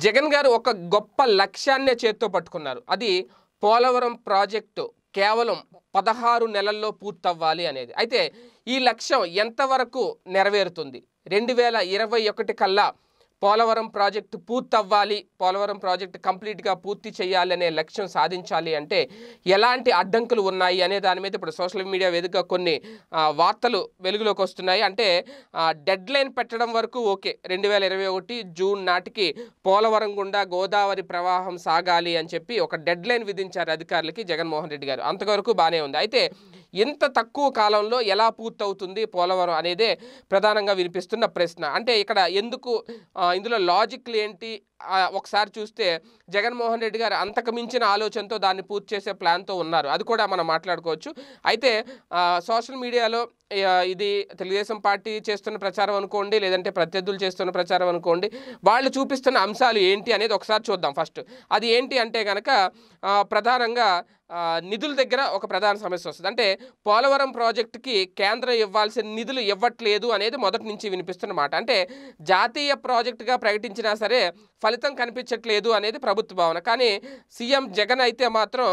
జగన్ గారు ఒక గొప్ప లక్ష్యాన్నే చేత్తో పట్టుకున్నారు అది పోలవరం ప్రాజెక్టు కేవలం పదహారు నెలల్లో పూర్తవ్వాలి అనేది అయితే ఈ లక్ష్యం ఎంతవరకు నెరవేరుతుంది రెండు వేల ఇరవై ఒకటి కల్లా పోలవరం ప్రాజెక్టు పూర్తవ్వాలి పోలవరం ప్రాజెక్టు కంప్లీట్గా పూర్తి చేయాలి అనే లక్ష్యం సాధించాలి అంటే ఎలాంటి అడ్డంకులు ఉన్నాయి అనే దాని మీద ఇప్పుడు సోషల్ మీడియా వేదికగా కొన్ని ఆ, వార్తలు వెలుగులోకి వస్తున్నాయి అంటే డెడ్ లైన్ పెట్టడం వరకు ఓకే రెండు వేల ఇరవై ఒకటి జూన్ నాటికి పోలవరం గుండా గోదావరి ప్రవాహం సాగాలి అని చెప్పి ఒక డెడ్ లైన్ విధించారు అధికారులకి జగన్మోహన్ రెడ్డి గారు అంతవరకు బాగానే ఉంది అయితే ఇంత తక్కువ కాలంలో ఎలా పూర్తవుతుంది పోలవరం అనేదే ప్రధానంగా వినిపిస్తున్న ప్రశ్న అంటే ఇక్కడ ఎందుకు ఆ, ఇందులో లాజిక్లు ఏంటి ఆ, ఒకసారి చూస్తే జగన్మోహన్ రెడ్డి గారు అంతకు మించిన ఆలోచనతో దాన్ని పూర్తి చేసే ప్లాన్తో ఉన్నారు అది కూడా మనం మాట్లాడుకోవచ్చు అయితే ఆ, సోషల్ మీడియాలో ఆ, ఇది తెలుగుదేశం పార్టీ చేస్తున్న ప్రచారం అనుకోండి లేదంటే ప్రత్యర్థులు చేస్తున్న ప్రచారం అనుకోండి వాళ్ళు చూపిస్తున్న అంశాలు ఏంటి అనేది ఒకసారి చూద్దాం ఫస్ట్ అది ఏంటి అంటే కనుక ఆ, ప్రధానంగా ఆ, నిధుల దగ్గర ఒక ప్రధాన సమస్య వస్తుంది అంటే పోలవరం ప్రాజెక్టుకి కేంద్రం ఇవ్వాల్సిన నిధులు ఇవ్వట్లేదు అనేది మొదటి నుంచి వినిపిస్తున్న మాట అంటే జాతీయ ప్రాజెక్టుగా ప్రకటించినా సరే ఫలితం కనిపించట్లేదు అనేది ప్రభుత్వ భావన కానీ సీఎం జగన్ అయితే మాత్రం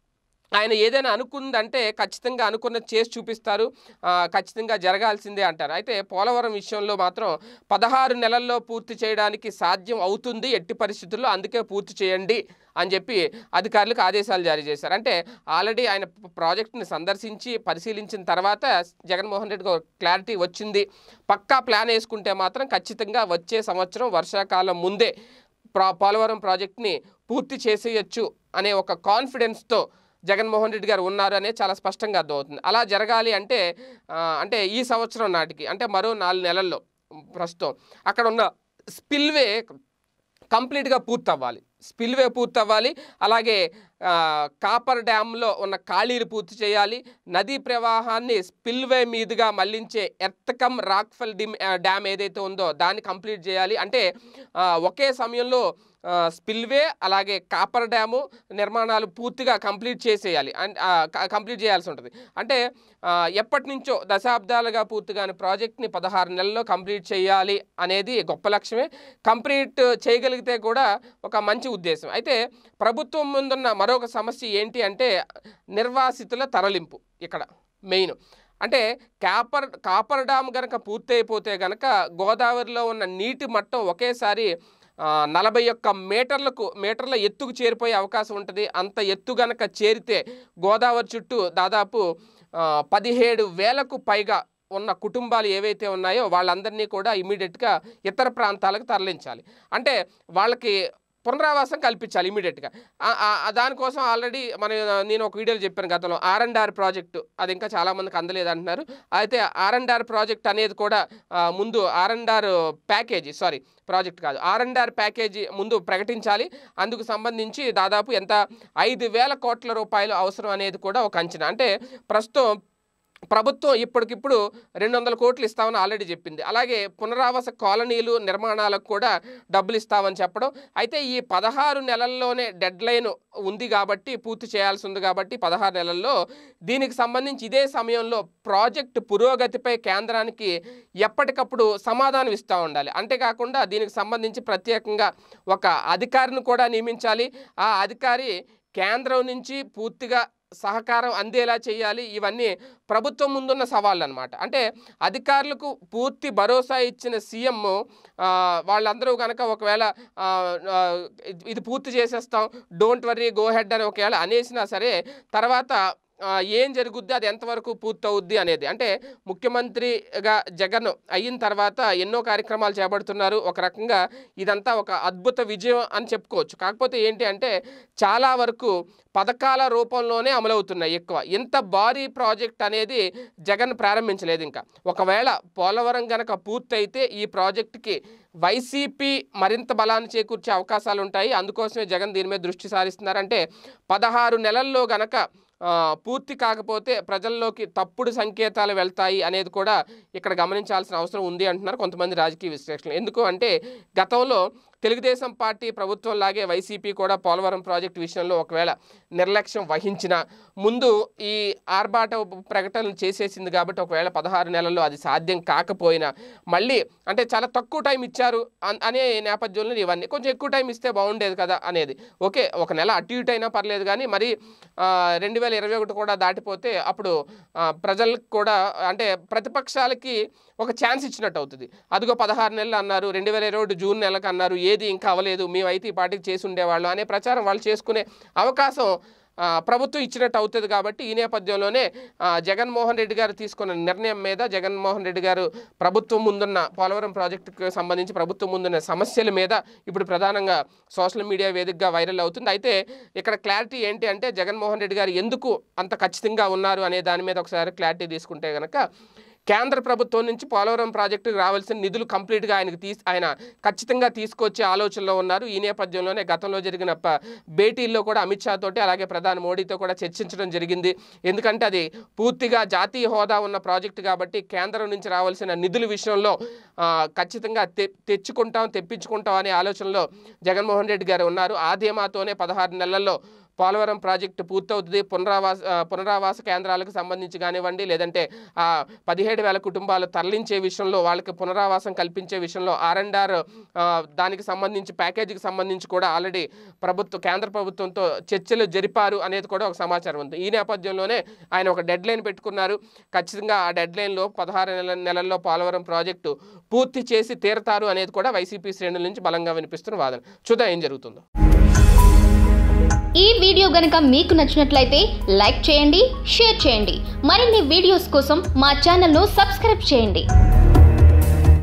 ఆయన ఏదైనా అనుకుందంటే ఖచ్చితంగా అనుకున్నది చేసి చూపిస్తారు ఆ, ఖచ్చితంగా జరగాల్సిందే అంటారు అయితే పోలవరం విషయంలో మాత్రం పదహారు నెలల్లో పూర్తి చేయడానికి సాధ్యం అవుతుంది ఎట్టి పరిస్థితుల్లో అందుకే పూర్తి చేయండి అని చెప్పి అధికారులకు ఆదేశాలు జారీ చేశారు అంటే ఆల్రెడీ ఆయన ప్రాజెక్టుని సందర్శించి పరిశీలించిన తర్వాత జగన్మోహన్ రెడ్డికి ఒక క్లారిటీ వచ్చింది పక్కా ప్లాన్ వేసుకుంటే మాత్రం ఖచ్చితంగా వచ్చే సంవత్సరం వర్షాకాలం ముందే ప్రా పోలవరం ప్రాజెక్ట్ని పూర్తి చేసేయచ్చు అనే ఒక కాన్ఫిడెన్స్తో జగన్మోహన్ రెడ్డి గారు ఉన్నారు అనేది చాలా స్పష్టంగా అర్థమవుతుంది అలా జరగాలి అంటే ఆ, అంటే ఈ సంవత్సరం నాటికి అంటే మరో నాలుగు నెలల్లో ప్రస్తుతం అక్కడ ఉన్న స్పిల్వే కంప్లీట్గా పూర్తవ్వాలి స్పిల్వే పూర్తవ్వాలి అలాగే ఆ, కాపర్ డ్యాంలో ఉన్న ఖాళీలు పూర్తి చేయాలి నదీ ప్రవాహాన్ని స్పిల్వే మీదుగా మళ్లించే ఎర్తకమ్ రాక్ఫెల్ డిమ్ ఆ, డ్యామ్ ఏదైతే ఉందో దాన్ని కంప్లీట్ చేయాలి అంటే ఆ, ఒకే సమయంలో ఆ, స్పిల్వే అలాగే కాపర్ డ్యాము నిర్మాణాలు పూర్తిగా కంప్లీట్ చేసేయాలి అండ్ ఆ, క- కంప్లీట్ చేయాల్సి ఉంటుంది అంటే ఆ, ఎప్పటి నుంచో దశాబ్దాలుగా పూర్తిగాని ప్రాజెక్ట్ని పదహారు నెలల్లో కంప్లీట్ చేయాలి అనేది గొప్ప లక్ష్యమే కంప్లీట్ చేయగలిగితే కూడా ఒక మంచి ఉద్దేశం అయితే ప్రభుత్వం ముందున్న మరొక సమస్య ఏంటి అంటే నిర్వాసితుల తరలింపు ఇక్కడ మెయిన్ అంటే కాపర్ కాపర్ డామ్ గనక పూర్తయిపోతే గనక గోదావరిలో ఉన్న నీటి మట్టం ఒకేసారి ఆ, నలభై ఒక్క మీటర్లకు మీటర్ల ఎత్తుకు చేరిపోయే అవకాశం ఉంటుంది అంత ఎత్తు గనక చేరితే గోదావరి చుట్టూ దాదాపు ఆ, పదిహేడు వేలకు పైగా ఉన్న కుటుంబాలు ఏవైతే ఉన్నాయో వాళ్ళందరినీ కూడా ఇమీడియట్గా ఇతర ప్రాంతాలకు తరలించాలి అంటే వాళ్ళకి పునరావాసం కల్పించాలి ఇమీడియట్గా దానికోసం ఆల్రెడీ మన నేను ఒక వీడియోలో చెప్పాను గతంలో ఆర్ అండ్ ఆర్ ప్రాజెక్టు అది ఇంకా చాలామందికి అందలేదు అంటున్నారు అయితే ఆర్ అండ్ ఆర్ ప్రాజెక్ట్ అనేది కూడా ఆ, ముందు R and R package sorry project కాదు ఆర్ అండ్ ఆర్ ప్యాకేజీ ముందు ప్రకటించాలి అందుకు సంబంధించి దాదాపు ఎంత ఐదు వేల కోట్ల రూపాయలు అవసరం అనేది కూడా ఒక అంచనా అంటే ప్రస్తుతం ప్రభుత్వం ఇప్పటికిప్పుడు రెండు వందల కోట్లు ఇస్తామని ఆల్రెడీ చెప్పింది అలాగే పునరావాస కాలనీలు నిర్మాణాలకు కూడా డబ్బులు ఇస్తామని చెప్పడం అయితే ఈ పదహారు నెలల్లోనే డెడ్ లైన్ ఉంది కాబట్టి పూర్తి చేయాల్సి ఉంది కాబట్టి పదహారు నెలల్లో దీనికి సంబంధించి ఇదే సమయంలో ప్రాజెక్టు పురోగతిపై కేంద్రానికి ఎప్పటికప్పుడు సమాధానం ఇస్తూ ఉండాలి అంతేకాకుండా దీనికి సంబంధించి ప్రత్యేకంగా ఒక అధికారిని కూడా నియమించాలి ఆ అధికారి కేంద్రం నుంచి పూర్తిగా సహకారం అందేలా చేయాలి ఇవన్నీ ప్రభుత్వం ముందున్న సవాళ్ళు అనమాట అంటే అధికారులకు పూర్తి భరోసా ఇచ్చిన సీఎం ఆ, వాళ్ళందరూ కనుక ఒకవేళ ఆ, ఆ, ఇది- ఇది పూర్తి చేసేస్తాం డోంట్ వర్రీ గో హెడ్ అని ఒకవేళ అనేసినా సరే తర్వాత ఆ, ఏం జరుగుద్ది అది ఎంతవరకు పూర్తవుద్ది అనేది అంటే ముఖ్యమంత్రిగా జగన్ అయిన తర్వాత ఎన్నో కార్యక్రమాలు చేపడుతున్నారు ఒక రకంగా ఇదంతా ఒక అద్భుత విజయం అని చెప్పుకోవచ్చు కాకపోతే ఏంటి అంటే చాలా వరకు పథకాల రూపంలోనే అమలవుతున్నాయి ఎక్కువ ఇంత భారీ ప్రాజెక్ట్ అనేది జగన్ ప్రారంభించలేదు ఇంకా ఒకవేళ పోలవరం గనక పూర్తయితే ఈ ప్రాజెక్టుకి వైసీపీ మరింత బలాన్ని చేకూర్చే అవకాశాలు ఉంటాయి అందుకోసమే జగన్ దీని మీద దృష్టి సారిస్తున్నారంటే పదహారు నెలల్లో గనక ఆ, పూర్తి కాకపోతే ప్రజల్లోకి తప్పుడు సంకేతాలు వెళ్తాయి అనేది కూడా ఇక్కడ గమనించాల్సిన అవసరం ఉంది అంటున్నారు కొంతమంది రాజకీయ విశ్లేషకులు ఎందుకు అంటే గతంలో తెలుగుదేశం పార్టీ ప్రభుత్వం లాగే వైసీపీ కూడా పోలవరం ప్రాజెక్టు విషయంలో ఒకవేళ నిర్లక్ష్యం వహించిన ముందు ఈ ఆర్భాట ప్రకటనలు చేసేసింది కాబట్టి ఒకవేళ పదహారు నెలల్లో అది సాధ్యం కాకపోయినా మళ్ళీ అంటే చాలా తక్కువ టైం ఇచ్చారు అన్- అనే నేపథ్యంలో ఇవన్నీ కొంచెం ఎక్కువ టైం ఇస్తే బాగుండేది కదా అనేది ఓకే ఒక నెల అటు ఇటు అయినా పర్లేదు కానీ మరి రెండు వేల ఇరవై ఒకటి కూడా దాటిపోతే అప్పుడు ఆ, ప్రజలకు కూడా అంటే ప్రతిపక్షాలకి ఒక ఛాన్స్ ఇచ్చినట్టు అవుతుంది అదిగో పదహారు నెలలు అన్నారు రెండు వేల ఇరవై ఒకటి జూన్ నెలకు అన్నారు ఏది ఇంకా అవ్వలేదు మేమైతే ఈ పార్టీకి చేసి ఉండేవాళ్ళు అనే ప్రచారం వాళ్ళు చేసుకునే అవకాశం ఆ, ప్రభుత్వం ఇచ్చినట్టు అవుతుంది కాబట్టి ఈ నేపథ్యంలోనే ఆ, జగన్మోహన్ రెడ్డి గారు తీసుకున్న నిర్ణయం మీద జగన్మోహన్ రెడ్డి గారు ప్రభుత్వం ముందున్న పోలవరం ప్రాజెక్టుకు సంబంధించి ప్రభుత్వం ముందున్న సమస్యల మీద ఇప్పుడు ప్రధానంగా సోషల్ మీడియా వేదికగా వైరల్ అవుతుంది అయితే ఇక్కడ క్లారిటీ ఏంటి అంటే జగన్మోహన్ రెడ్డి గారు ఎందుకు అంత ఖచ్చితంగా ఉన్నారు అనే దాని మీద ఒకసారి క్లారిటీ తీసుకుంటే కనుక కేంద్ర ప్రభుత్వం నుంచి పోలవరం ప్రాజెక్టుకు రావాల్సిన నిధులు కంప్లీట్గా ఆయనకు తీసి ఆయన ఖచ్చితంగా తీసుకొచ్చే ఆలోచనలో ఉన్నారు ఈ నేపథ్యంలోనే గతంలో జరిగిన ప భేటీల్లో కూడా అమిత్ షా తోటి అలాగే ప్రధాని మోడీతో కూడా చర్చించడం జరిగింది ఎందుకంటే అది పూర్తిగా జాతీయ హోదా ఉన్న ప్రాజెక్టు కాబట్టి కేంద్రం నుంచి రావాల్సిన నిధుల విషయంలో ఆ, ఖచ్చితంగా తె తెచ్చుకుంటాం తెప్పించుకుంటాం అనే ఆలోచనలో జగన్మోహన్ రెడ్డి గారు ఉన్నారు ఆ ధీమాతోనే పదహారు నెలల్లో పోలవరం ప్రాజెక్టు పూర్తవుతుంది పునరావాస ఆ, పునరావాస కేంద్రాలకు సంబంధించి కానివ్వండి లేదంటే ఆ పదిహేడు వేల కుటుంబాలు తరలించే విషయంలో వాళ్ళకి పునరావాసం కల్పించే విషయంలో ఆర్ అండ్ ఆర్ దానికి సంబంధించి ప్యాకేజీకి సంబంధించి కూడా ఆల్రెడీ ప్రభుత్వ కేంద్ర ప్రభుత్వంతో చర్చలు జరిపారు అనేది కూడా ఒక సమాచారం ఉంది ఈ నేపథ్యంలోనే ఆయన ఒక డెడ్ లైన్ పెట్టుకున్నారు ఖచ్చితంగా ఆ డెడ్ లైన్లో పదహారు నెల నెలల్లో పోలవరం ప్రాజెక్టు పూర్తి చేసి తీరతారు అనేది కూడా వైసీపీ శ్రేణుల నుంచి బలంగా వినిపిస్తున్న వాదన చూద్దాం ఏం జరుగుతుందో ఈ వీడియో గనుక మీకు నచ్చినట్లయితే లైక్ చేయండి షేర్ చేయండి మరిన్ని వీడియోస్ కోసం మా ఛానల్ను సబ్స్క్రైబ్ చేయండి